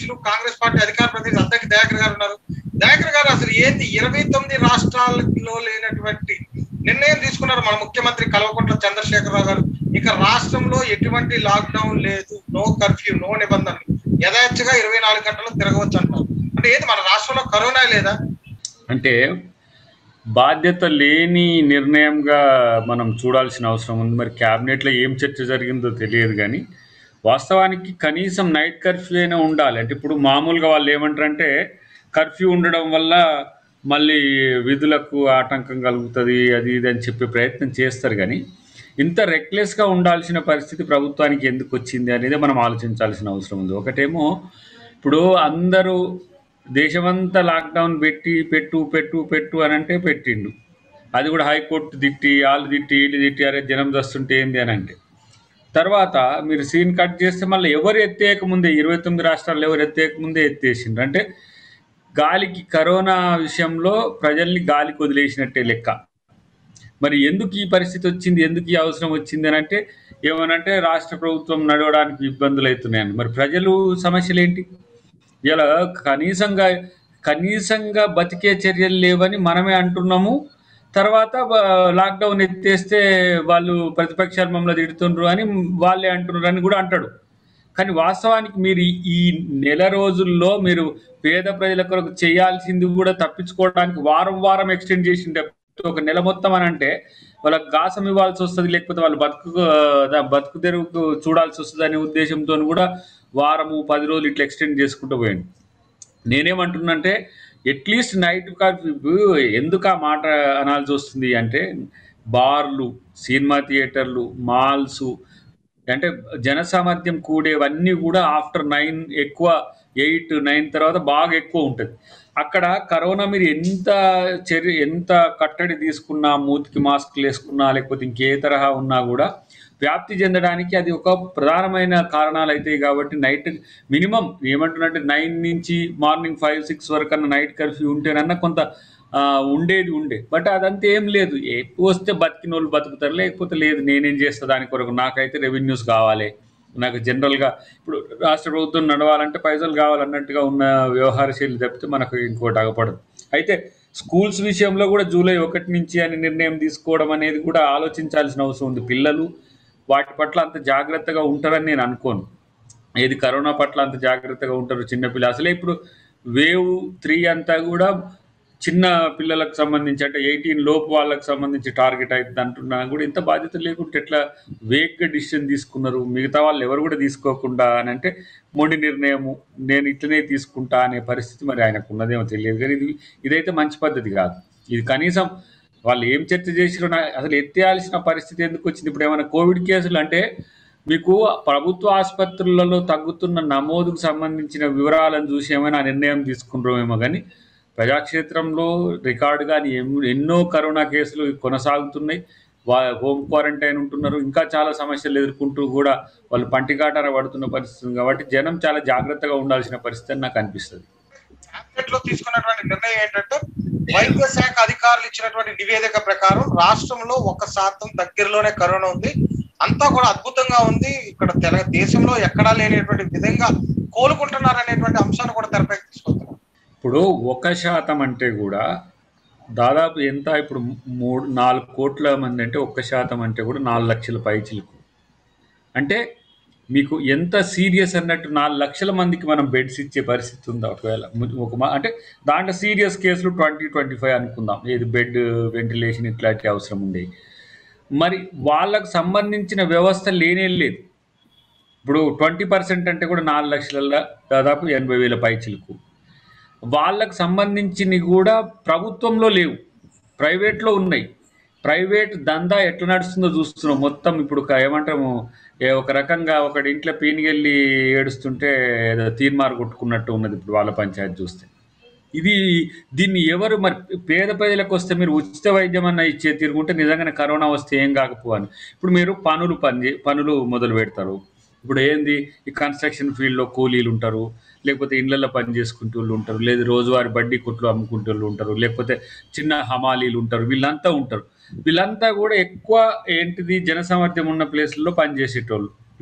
అధ్యక్షులు కాంగ్రెస్ పార్టీ అధికార ప్రతినిధి అద్దెకి దయాకర్ గారు ఉన్నారు దయాకర్ గారు అసలు ఏంది ఇరవై తొమ్మిది రాష్ట్రాలలో లేనటువంటి నిర్ణయం తీసుకున్నారు మన ముఖ్యమంత్రి కల్వకుంట్ల చంద్రశేఖరరావు గారు ఇక రాష్ట్రంలో ఎటువంటి లాక్డౌన్ లేదు నో కర్ఫ్యూ నో నిబంధనలు యథేచ్ఛగా ఇరవై నాలుగు గంటలు తిరగవచ్చు అంటారు అంటే ఏంది మన రాష్ట్రంలో కరోనా లేదా అంటే బాధ్యత లేని నిర్ణయంగా మనం చూడాల్సిన అవసరం ఉంది మరి క్యాబినెట్లో ఏం చర్చ జరిగిందో తెలియదు కానీ వాస్తవానికి కనీసం నైట్ కర్ఫ్యూ అయినా ఉండాలి అంటే ఇప్పుడు మామూలుగా వాళ్ళు ఏమంటారంటే కర్ఫ్యూ ఉండడం వల్ల మళ్ళీ విధులకు ఆటంకం కలుగుతుంది అది ఇది అని చెప్పే ప్రయత్నం చేస్తారు కానీ ఇంత రెక్లెస్గా ఉండాల్సిన పరిస్థితి ప్రభుత్వానికి ఎందుకు వచ్చింది అనేది మనం ఆలోచించాల్సిన అవసరం ఉంది ఒకటేమో ఇప్పుడు అందరూ దేశమంతా లాక్డౌన్ పెట్టి పెట్టు పెట్టు పెట్టు అని అంటే పెట్టిండు అది కూడా హైకోర్టు తిట్టి వాళ్ళు తిట్టి వీళ్ళు తిట్టి అరే జనం దస్తుంటే ఏంది అని అంటే తర్వాత మీరు సీన్ కట్ చేస్తే మళ్ళీ ఎవరు ఎత్తేయక ముందే ఇరవై తొమ్మిది రాష్ట్రాల్లో ఎవరు ఎత్తేయక ముందే ఎత్తేసిండ్రు అంటే గాలికి కరోనా విషయంలో ప్రజల్ని గాలికి వదిలేసినట్టే లెక్క మరి ఎందుకు ఈ పరిస్థితి వచ్చింది ఎందుకు ఈ అవసరం వచ్చింది అని అంటే ఏమనంటే రాష్ట్ర ప్రభుత్వం నడవడానికి ఇబ్బందులు అవుతున్నాయని మరి ప్రజలు సమస్యలు ఏంటి ఇలా కనీసంగా కనీసంగా బతికే చర్యలు లేవని మనమే అంటున్నాము తర్వాత బ- లాక్డౌన్ ఎత్తేస్తే వాళ్ళు ప్రతిపక్షాలు మమ్మల్ని తిడుతుండ్రు అని వాళ్ళే అంటున్నారు అని కూడా అంటాడు కానీ వాస్తవానికి మీరు ఈ- ఈ నెల రోజుల్లో మీరు పేద ప్రజల కొరకు చేయాల్సింది కూడా తప్పించుకోవడానికి వారం వారం ఎక్స్టెండ్ చేసిండే ఒక నెల మొత్తం అని అంటే వాళ్ళకి గాసం ఇవ్వాల్సి వస్తుంది లేకపోతే వాళ్ళు బతుకు దా- బతుకు తెరువుకు చూడాల్సి వస్తుంది అనే ఉద్దేశంతో కూడా వారము పది రోజులు ఇట్లా ఎక్స్టెండ్ చేసుకుంటూ పోయింది నేనేమంటున్నంటే అట్లీస్ట్ నైట్ కర్ఫ్యూ ఎందుకు ఆ మాట అనాల్సి వస్తుంది అంటే బార్లు సినిమా థియేటర్లు మాల్స్ అంటే జన సామర్థ్యం కూడేవన్నీ కూడా ఆఫ్టర్ నైన్ ఎక్కువ ఎయిట్ నైన్ తర్వాత బాగా ఎక్కువ ఉంటుంది అక్కడ కరోనా మీరు ఎంత చర్య ఎంత కట్టడి తీసుకున్నా మూతికి మాస్క్లు వేసుకున్నా లేకపోతే ఇంకే తరహా ఉన్నా కూడా వ్యాప్తి చెందడానికి అది ఒక ప్రధానమైన కారణాలు అవుతాయి కాబట్టి నైట్ మినిమం ఏమంటున్నట్టే నైన్ నుంచి మార్నింగ్ ఫైవ్ సిక్స్ వరకు అన్న నైట్ కర్ఫ్యూ ఉంటేనన్నా కొంత ఆ, ఉండేది ఉండే బట్ అదంతా ఏం లేదు ఎక్కువ వస్తే బతికిన వాళ్ళు బతుకుతారు లేకపోతే లేదు నేనేం చేస్తా దాని కొరకు నాకైతే రెవెన్యూస్ కావాలి నాకు జనరల్గా ఇప్పుడు రాష్ట్ర ప్రభుత్వం నడవాలంటే పైసలు కావాలన్నట్టుగా ఉన్న వ్యవహార శైలి తప్పితే మనకు ఇంకోటి అగపడదు అయితే స్కూల్స్ విషయంలో కూడా జూలై ఒకటి నుంచి అని నిర్ణయం తీసుకోవడం అనేది కూడా ఆలోచించాల్సిన అవసరం ఉంది పిల్లలు వాటి పట్ల అంత జాగ్రత్తగా ఉంటారని నేను అనుకోను ఏది కరోనా పట్ల అంత జాగ్రత్తగా ఉంటారు చిన్నపిల్లలు అసలే ఇప్పుడు వేవ్ త్రీ అంతా కూడా చిన్న పిల్లలకు సంబంధించి అంటే ఎయిటీన్ లోపు వాళ్ళకి సంబంధించి టార్గెట్ అవుతుంది అంటున్నా కూడా ఇంత బాధ్యత లేకుంటే ఎట్లా వేగ్గా డిసిషన్ తీసుకున్నారు మిగతా వాళ్ళు ఎవరు కూడా తీసుకోకుండా అని అంటే మొండి నిర్ణయము నేను ఇట్లనే తీసుకుంటా అనే పరిస్థితి మరి ఆయనకు ఉన్నదేమో తెలియదు కానీ ఇది ఇదైతే మంచి పద్ధతి కాదు ఇది కనీసం వాళ్ళు ఏం చర్చ చేసిరో నా- అసలు ఎత్తేయాల్సిన పరిస్థితి ఎందుకు వచ్చింది ఇప్పుడు ఏమైనా కోవిడ్ కేసులు అంటే మీకు ప్రభుత్వ ఆసుపత్రులలో తగ్గుతున్న నమోదుకు సంబంధించిన వివరాలను చూసి ఏమైనా నిర్ణయం తీసుకున్నారేమో కానీ ప్రజాక్షేత్రంలో రికార్డు కానీ ఎన్నో కరోనా కేసులు కొనసాగుతున్నాయి వా హోమ్ క్వారంటైన్ ఉంటున్నారు ఇంకా చాలా సమస్యలు ఎదుర్కొంటూ కూడా వాళ్ళు పంటికాటార పడుతున్న పరిస్థితి ఉంది కాబట్టి జనం చాలా జాగ్రత్తగా ఉండాల్సిన పరిస్థితి అని నాకు అనిపిస్తుంది క్యాబినెట్ లో తీసుకున్నటువంటి నిర్ణయం ఏంటంటే వైద్య శాఖ అధికారులు ఇచ్చినటువంటి నివేదిక ప్రకారం రాష్ట్రంలో ఒక శాతం దగ్గరలోనే కరోనా ఉంది అంతా కూడా అద్భుతంగా ఉంది ఇక్కడ తెల దేశంలో ఎక్కడా లేనటువంటి విధంగా కోలుకుంటున్నారు అనేటువంటి అంశాన్ని కూడా తెరపైకి తీసుకొస్తున్నారు ఇప్పుడు ఒక శాతం అంటే కూడా దాదాపు ఎంత ఇప్పుడు మూడు నాలుగు కోట్ల మంది అంటే ఒక్క శాతం అంటే కూడా నాలుగు లక్షల పైచిలకు అంటే మీకు ఎంత సీరియస్ అన్నట్టు నాలుగు లక్షల మందికి మనం బెడ్స్ ఇచ్చే పరిస్థితి ఉందా ఒకవేళ ము- ఒక మా- అంటే దాంట్లో సీరియస్ కేసులు ట్వంటీ ట్వంటీ ఫైవ్ అనుకుందాం ఏది బెడ్ వెంటిలేషన్ ఇట్లాంటి అవసరం ఉండేవి మరి వాళ్ళకు సంబంధించిన వ్యవస్థ లేనే లేదు ఇప్పుడు ట్వంటీ పర్సెంట్ అంటే కూడా నాలుగు లక్షల దాదాపు ఎనభై వేల పైచిలకు వాళ్ళకు సంబంధించినవి కూడా ప్రభుత్వంలో లేవు ప్రైవేట్లో ఉన్నాయి ప్రైవేట్ దందా ఎట్లా నడుస్తుందో చూస్తున్నాం మొత్తం ఇప్పుడు ఒక ఏమంటాము ఏ ఒక రకంగా ఒకటి ఇంట్లో పీనికెళ్ళి ఏడుస్తుంటే ఏదో తీర్మారు కొట్టుకున్నట్టు ఉన్నది ఇప్పుడు వాళ్ళ పంచాయతీ చూస్తే ఇది దీన్ని ఎవరు మరి పేద ప్రజలకు వస్తే మీరు ఉచిత వైద్యం అన్న ఇచ్చే తిరుగుంటే నిజంగానే కరోనా వస్తే ఏం కాకపోవని ఇప్పుడు మీరు పనులు పని చే- పనులు మొదలు పెడతారు ఇప్పుడు ఏంది ఈ కన్స్ట్రక్షన్ ఫీల్డ్లో కూలీలు ఉంటారు లేకపోతే ఇళ్ళల్లో పని చేసుకుంటూ వాళ్ళు ఉంటారు లేదు రోజువారి బడ్డీ కొట్లు అమ్ముకుంటూ వాళ్ళు ఉంటారు లేకపోతే చిన్న హమాలీలు ఉంటారు వీళ్ళంతా ఉంటారు వీళ్ళంతా కూడా ఎక్కువ ఏంటిది జనసామర్థ్యం ఉన్న ప్లేస్లలో పనిచేసేటోళ్ళు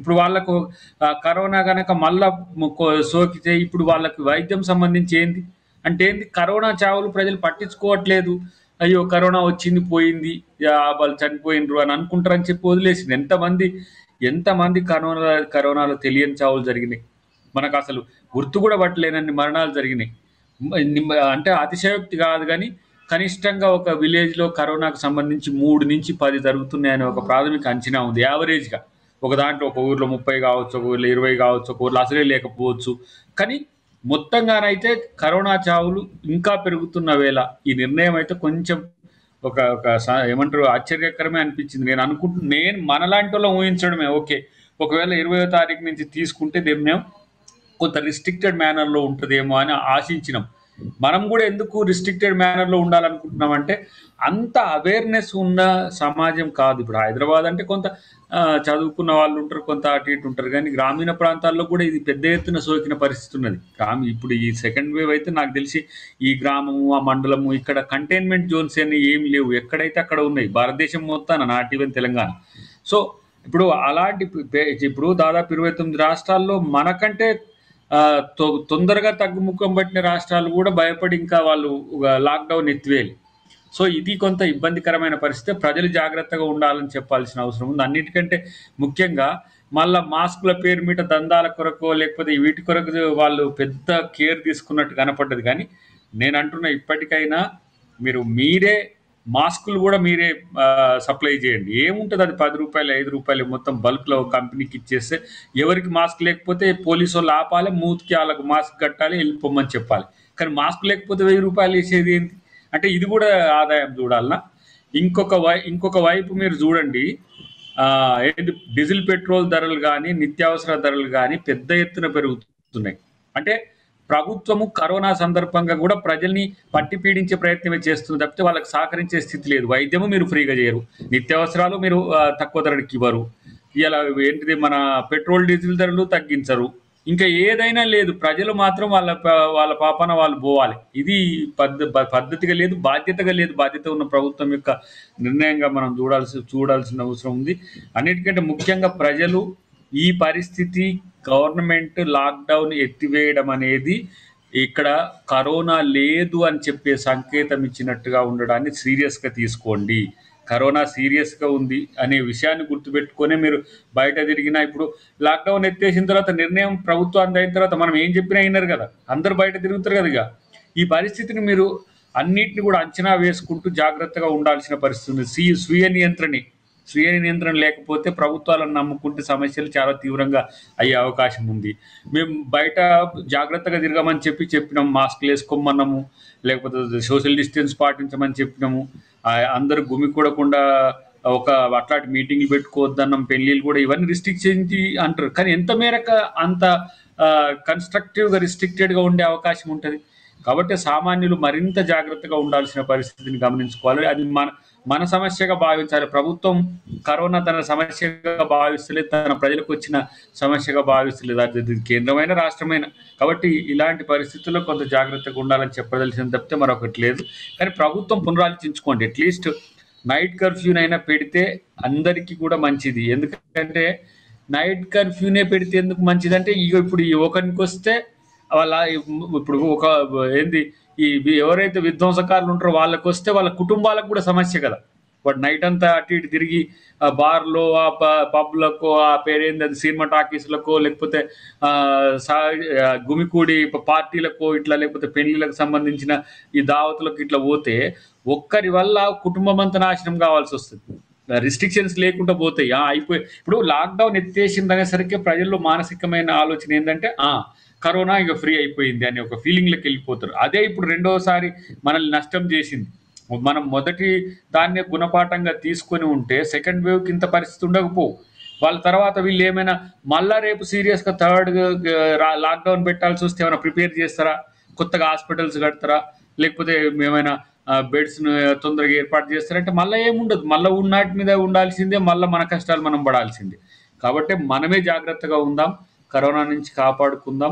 ఇప్పుడు వాళ్ళకు ఆ, కరోనా గనక మళ్ళా ము- కో- సోకితే ఇప్పుడు వాళ్ళకి వైద్యం సంబంధించి ఏంది అంటే ఏంది కరోనా చావులు ప్రజలు పట్టించుకోవట్లేదు అయ్యో కరోనా వచ్చింది పోయింది యా, వాళ్ళు చనిపోయినరు అని అనుకుంటారని చెప్పి వదిలేసింది ఎంతమంది ఎంతమంది కరోనా కరోనాలో తెలియని చావులు జరిగినాయి మనకు అసలు గుర్తు కూడా పట్టలేనన్ని మరణాలు జరిగినాయి మ- నిమ్మ- అంటే అతిశయోక్తి కాదు కానీ కనిష్టంగా ఒక విలేజ్లో కరోనాకు సంబంధించి మూడు నుంచి పది జరుగుతున్నాయని ఒక ప్రాథమిక అంచనా ఉంది యావరేజ్గా ఒక దాంట్లో ఒక ఊర్లో ముప్పై కావచ్చు ఒక ఊర్లో ఇరవై కావచ్చు ఒక ఊర్లో అసలే లేకపోవచ్చు కానీ మొత్తంగానైతే కరోనా చావులు ఇంకా పెరుగుతున్న వేళ ఈ నిర్ణయం అయితే కొంచెం ఒక ఒక స- ఏమంటారు ఆశ్చర్యకరమే అనిపించింది నేను అనుకుంటు నేను మనలాంటి వాళ్ళం ఊహించడమే ఓకే ఒకవేళ ఇరవయో తారీఖు నుంచి తీసుకుంటే నిర్ణయం కొంత రిస్ట్రిక్టెడ్ మేనర్లో ఉంటుందేమో అని ఆశించినాం మనం కూడా ఎందుకు రిస్ట్రిక్టెడ్ మేనర్లో ఉండాలనుకుంటున్నాం అంటే అంత అవేర్నెస్ ఉన్న సమాజం కాదు ఇప్పుడు హైదరాబాద్ అంటే కొంత ఆ, చదువుకున్న వాళ్ళు ఉంటారు కొంత అటు ఇటు ఉంటారు కానీ గ్రామీణ ప్రాంతాల్లో కూడా ఇది పెద్ద ఎత్తున సోకిన పరిస్థితి ఉన్నది గ్రామీ ఇప్పుడు ఈ సెకండ్ వేవ్ అయితే నాకు తెలిసి ఈ గ్రామము ఆ మండలము ఇక్కడ కంటైన్మెంట్ జోన్స్ అని ఏం లేవు ఎక్కడైతే అక్కడ ఉన్నాయి భారతదేశం మొత్తాన నాట్ ఈవెన్ తెలంగాణ సో ఇప్పుడు అలాంటి పే- ఇప్పుడు దాదాపు ఇరవై తొమ్మిది రాష్ట్రాల్లో మనకంటే ఆ, తొ- తొందరగా తగ్గుముఖం పట్టిన రాష్ట్రాలు కూడా భయపడి ఇంకా వాళ్ళు లాక్డౌన్ ఎత్తివేయాలి సో ఇది కొంత ఇబ్బందికరమైన పరిస్థితి ప్రజలు జాగ్రత్తగా ఉండాలని చెప్పాల్సిన అవసరం ఉంది అన్నిటికంటే ముఖ్యంగా మళ్ళా మాస్కుల పేరు మీద దందాల కొరకు లేకపోతే వీటి కొరకు వాళ్ళు పెద్ద కేర్ తీసుకున్నట్టు కనపడ్డది కానీ నేను అంటున్న ఇప్పటికైనా మీరు మీరే మాస్కులు కూడా మీరే సప్లై చేయండి ఏముంటుంది అది పది రూపాయలు ఐదు రూపాయలు మొత్తం బల్క్లో కంపెనీకి ఇచ్చేస్తే ఎవరికి మాస్క్ లేకపోతే పోలీసు వాళ్ళు ఆపాలి మూతికి వాళ్ళకు మాస్క్ కట్టాలి వెళ్ళిపోమని చెప్పాలి కానీ మాస్క్ లేకపోతే వెయ్యి రూపాయలు వేసేది ఏంటి అంటే ఇది కూడా ఆదాయం చూడాలనా ఇంకొక వై ఇంకొక వైపు మీరు చూడండి ఆ, ఏంటి డీజిల్ పెట్రోల్ ధరలు కానీ నిత్యావసర ధరలు కానీ పెద్ద ఎత్తున పెరుగుతున్నాయి అంటే ప్రభుత్వము కరోనా సందర్భంగా కూడా ప్రజల్ని పట్టి పీడించే ప్రయత్నమే చేస్తుంది తప్పితే వాళ్ళకి సహకరించే స్థితి లేదు వైద్యము మీరు ఫ్రీగా చేయరు నిత్యావసరాలు మీరు ఆ, తక్కువ ధరకి ఇవ్వరు ఇలా ఏంటిది మన పెట్రోల్ డీజిల్ ధరలు తగ్గించరు ఇంకా ఏదైనా లేదు ప్రజలు మాత్రం వాళ్ళ ప- వాళ్ళ పాపన వాళ్ళు పోవాలి ఇది పద్ధ ప- పద్ధతిగా లేదు బాధ్యతగా లేదు బాధ్యత ఉన్న ప్రభుత్వం యొక్క నిర్ణయంగా మనం చూడాల్సి చూడాల్సిన అవసరం ఉంది అన్నిటికంటే ముఖ్యంగా ప్రజలు ఈ పరిస్థితి గవర్నమెంట్ లాక్డౌన్ ఎత్తివేయడం అనేది ఇక్కడ కరోనా లేదు అని చెప్పే సంకేతం ఇచ్చినట్టుగా ఉండడాన్ని సీరియస్గా తీసుకోండి కరోనా సీరియస్గా ఉంది అనే విషయాన్ని గుర్తుపెట్టుకొని మీరు బయట తిరిగినా ఇప్పుడు లాక్డౌన్ ఎత్తేసిన తర్వాత నిర్ణయం ప్రభుత్వానికి అయిన తర్వాత మనం ఏం చెప్పినా అయినారు కదా అందరు బయట తిరుగుతారు కదా ఇక ఈ పరిస్థితిని మీరు అన్నిటిని కూడా అంచనా వేసుకుంటూ జాగ్రత్తగా ఉండాల్సిన పరిస్థితి ఉంది స్వీయ స్వీయ నియంత్రణి స్వీయ నియంత్రణ లేకపోతే ప్రభుత్వాలను నమ్ముకుంటే సమస్యలు చాలా తీవ్రంగా అయ్యే అవకాశం ఉంది మేము బయట జాగ్రత్తగా తిరగమని చెప్పి చెప్పినాం మాస్క్ వేసుకోమన్నాము లేకపోతే సోషల్ డిస్టెన్స్ పాటించమని చెప్పినాము ఆ, అందరూ గుమికూడకుండా ఒక అట్లాంటి మీటింగ్లు పెట్టుకోవద్దన్నాం పెళ్ళిళ్ళు కూడా ఇవన్నీ రిస్ట్రిక్షన్ అంటారు కానీ ఎంత మేరకు అంత కన్స్ట్రక్టివ్గా రిస్ట్రిక్టెడ్గా ఉండే అవకాశం ఉంటుంది కాబట్టి సామాన్యులు మరింత జాగ్రత్తగా ఉండాల్సిన పరిస్థితిని గమనించుకోవాలి అది మన మన సమస్యగా భావించాలి ప్రభుత్వం కరోనా తన సమస్యగా భావిస్తలేదు తన ప్రజలకు వచ్చిన సమస్యగా భావిస్తలేదు అది ఇది కేంద్రమైన రాష్ట్రమైన కాబట్టి ఇలాంటి పరిస్థితుల్లో కొంత జాగ్రత్తగా ఉండాలని చెప్పదలిసింది తప్పితే మరొకటి లేదు కానీ ప్రభుత్వం పునరాలోచించుకోండి అట్లీస్ట్ నైట్ కర్ఫ్యూనైనా పెడితే అందరికీ కూడా మంచిది ఎందుకంటే నైట్ కర్ఫ్యూనే పెడితే ఎందుకు మంచిదంటే ఇక ఇప్పుడు ఈ ఒకరికి వస్తే వాళ్ళ ఇప్పుడు ఒక ఏంది ఈ వి- ఎవరైతే విధ్వంసకారులు ఉంటారో వాళ్ళకి వస్తే వాళ్ళ కుటుంబాలకు కూడా సమస్య కదా వాడు నైట్ అంతా అటు ఇటు తిరిగి ఆ బార్లో ఆ ప- పబ్లకు ఆ పేరేంది అది సినిమా టాకీస్లకో లేకపోతే ఆ, సా- ఆ, గుమికూడి ప- పార్టీలకో ఇట్లా లేకపోతే పెళ్లిలకు సంబంధించిన ఈ దావతులకు ఇట్లా పోతే ఒక్కరి వల్ల కుటుంబం అంతా నాశనం కావాల్సి వస్తుంది రిస్ట్రిక్షన్స్ లేకుండా పోతాయి ఆ, అయిపోయి ఇప్పుడు లాక్డౌన్ ఎత్తేసింది అనేసరికి ప్రజల్లో మానసికమైన ఆలోచన ఏంటంటే ఆ కరోనా ఇక ఫ్రీ అయిపోయింది అని ఒక ఫీలింగ్లోకి వెళ్ళిపోతారు అదే ఇప్పుడు రెండోసారి మనల్ని నష్టం చేసింది మనం మొదటి దాన్నే గుణపాఠంగా తీసుకొని ఉంటే సెకండ్ వేవ్కి ఇంత పరిస్థితి ఉండకపోవు వాళ్ళ తర్వాత వీళ్ళు ఏమైనా మళ్ళా రేపు సీరియస్గా థర్డ్ లాక్డౌన్ పెట్టాల్సి వస్తే ఏమైనా ప్రిపేర్ చేస్తారా కొత్తగా హాస్పిటల్స్ కడతారా లేకపోతే ఏమైనా బెడ్స్ తొందరగా ఏర్పాటు చేస్తారంటే మళ్ళీ ఏముండదు మళ్ళీ ఉన్నాటి మీద ఉండాల్సిందే మళ్ళీ మన కష్టాలు మనం పడాల్సిందే కాబట్టి మనమే జాగ్రత్తగా ఉందాం కరోనా నుంచి కాపాడుకుందాం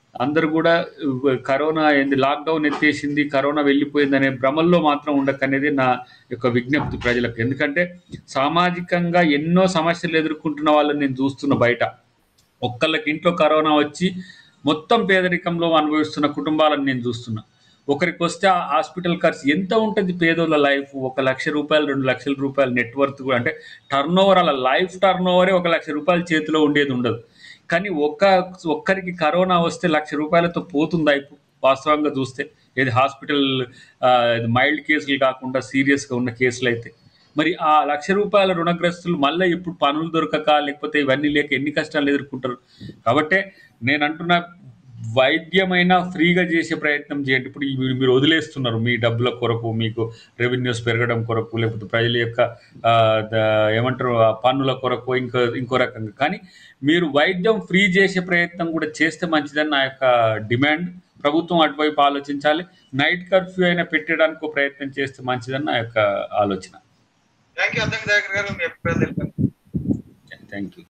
అందరూ కూడా ఉ, కరోనా ఏంది లాక్డౌన్ ఎత్తేసింది కరోనా వెళ్ళిపోయింది అనే భ్రమల్లో మాత్రం ఉండకనేది నా యొక్క విజ్ఞప్తి ప్రజలకు ఎందుకంటే సామాజికంగా ఎన్నో సమస్యలు ఎదుర్కొంటున్న వాళ్ళని నేను చూస్తున్న బయట ఒక్కళ్ళకి ఇంట్లో కరోనా వచ్చి మొత్తం పేదరికంలో అనుభవిస్తున్న కుటుంబాలను నేను చూస్తున్నా ఒకరికి వస్తే ఆ హాస్పిటల్ ఖర్చు ఎంత ఉంటుంది పేదోళ్ళ లైఫ్ ఒక లక్ష రూపాయలు రెండు లక్షల రూపాయలు నెట్వర్త్ కూడా అంటే టర్న్ ఓవర్ అలా లైఫ్ టర్న్ ఓవరే ఒక లక్ష రూపాయల చేతిలో ఉండేది ఉండదు కానీ ఒక్క ఒక్కరికి కరోనా వస్తే లక్ష రూపాయలతో పోతుందా ఇప్పుడు వాస్తవంగా చూస్తే ఏది హాస్పిటల్ మైల్డ్ కేసులు కాకుండా సీరియస్గా ఉన్న కేసులు అయితే మరి ఆ లక్ష రూపాయల రుణగ్రస్తులు మళ్ళీ ఇప్పుడు పనులు దొరకక లేకపోతే ఇవన్నీ లేక ఎన్ని కష్టాలు ఎదుర్కొంటారు కాబట్టి నేను అంటున్న వైద్యమైనా ఫ్రీగా చేసే ప్రయత్నం చేయండి ఇప్పుడు ఇవి మీరు వదిలేస్తున్నారు మీ డబ్బుల కొరకు మీకు రెవెన్యూస్ పెరగడం కొరకు లేకపోతే ప్రజల యొక్క ఆ, ద- ఏమంటారు ఆ పన్నుల కొరకు ఇంకో ఇంకో రకంగా కానీ మీరు వైద్యం ఫ్రీ చేసే ప్రయత్నం కూడా చేస్తే మంచిదని నా యొక్క డిమాండ్ ప్రభుత్వం అటువైపు ఆలోచించాలి నైట్ కర్ఫ్యూ అయినా పెట్టడానికి ఒక ప్రయత్నం చేస్తే మంచిదని నా యొక్క ఆలోచన థ్యాంక్ యూ అద్దెకి దయాకర్ గారు మీ అభిప్రాయం తెలిపారు థ్యాంక్ యూ